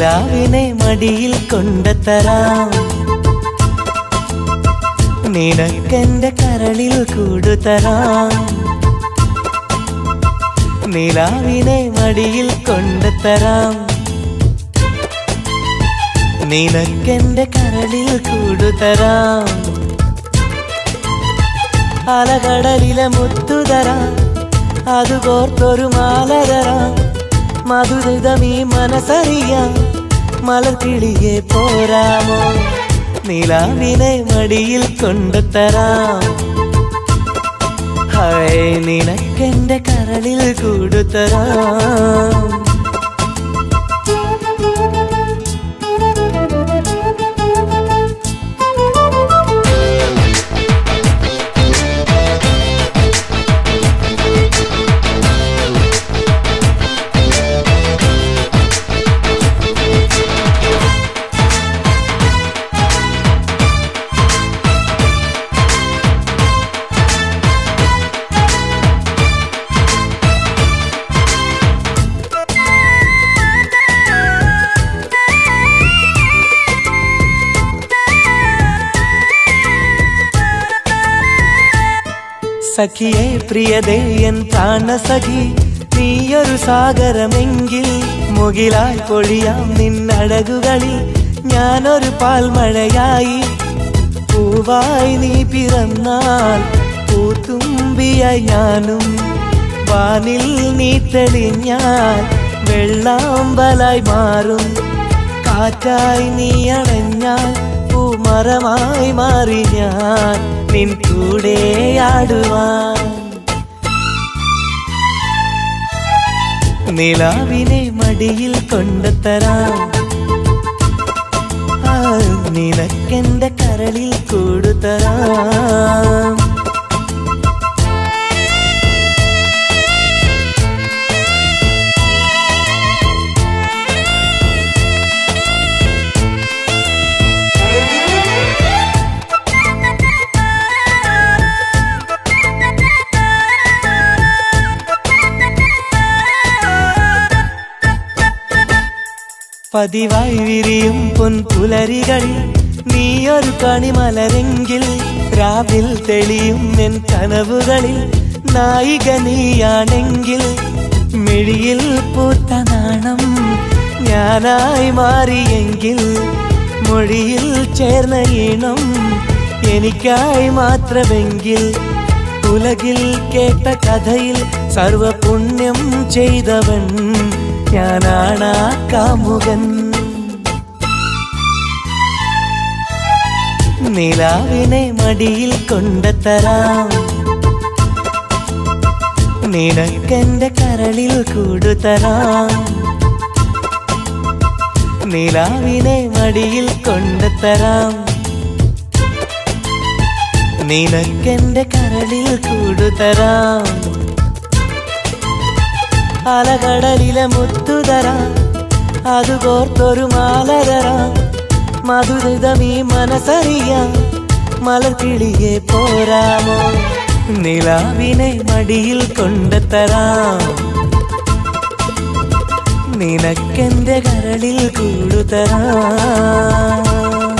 നിലാവിനെ മടിയിൽ കൊണ്ടുതരാം നിനക്കെന്റെ കരളിൽ കൂടുതരാം നിലാവിനെ മടിയിൽ കൊണ്ടുതരാം നിനക്കെന്റെ കരളിൽ കൂടുതരാം അലകടലിലെ മുത്തുതരാം അത് കോർത്തൊരു മാല തരാം മധുരിതമീ മനസ്സറിയാം മലർക്കിളിയെ പോരാമോ നിലാവിനെ മടിയിൽ കൊണ്ടുതരാം ഹായ് നിനക്കെന്റെ കരളിൽ കൂടുതരാം സഖിയെ പ്രിയതേ എൻ പ്രാണസഖി നീയൊരു സാഗരമെങ്കിൽ മുകിലായി പൊഴിയാം നിന്നഴകുകളിൽ ഞാനൊരു പാൽമഴയായി പൂവായി നീ പിറന്നാൽ പൂത്തുമ്പിയായി ഞാനും വാനിൽ നീ തെളിഞ്ഞാൽ വെള്ളാമ്പലായി മാറും കാറ്റായി നീ അണഞ്ഞാൽ പൂമരമായി മാറി ഞാൻ നിൻ കൂടെ ആടുവാൻ നിലാവിനെ മടിയിൽ കൊണ്ടുതരാം ആ, നിനക്കെന്റെ കരളിൽ കൂടുതരാം പതിവായി വിരിയും പൊൻപുലരികളിൽ നീയൊരു കണിമലരെങ്കിൽ രാവിൽ തെളിയും എൻ കനവുകളിൽ നായിക നീയാണെങ്കിൽ മിഴിയിൽ പൂത്ത നാണം ഞാനായി മാറിയെങ്കിൽ മൊഴിയിൽ ചേർന്ന ഈണം എനിക്കായി മാത്രമെങ്കിൽ ഉലകിൽ കേട്ട കഥയിൽ സർവപുണ്യം ചെയ്തവൻ ഞാനാണ് ആ കാമുകൻ നിലാവിനെ മടിയിൽ കൊണ്ടുതരാം നിനക്കെന്റെ കരളിൽ കൂടുതരാം നിലാവിനെ മടിയിൽ കൊണ്ടുതരാം നിനക്കെന്റെ കരളിൽ കൂടുതരാം അലകടലിലെ മുത്തുതരാം അത് കോർത്തൊരു മാല തരാം മധുരിതമീ മനസ്സറിയാം മലർക്കിളിയെ പോരാമോ നിലാവിനെ മടിയിൽ കൊണ്ടുതരാം നിനക്കെന്റെ കരളിൽ കൂടുതരാം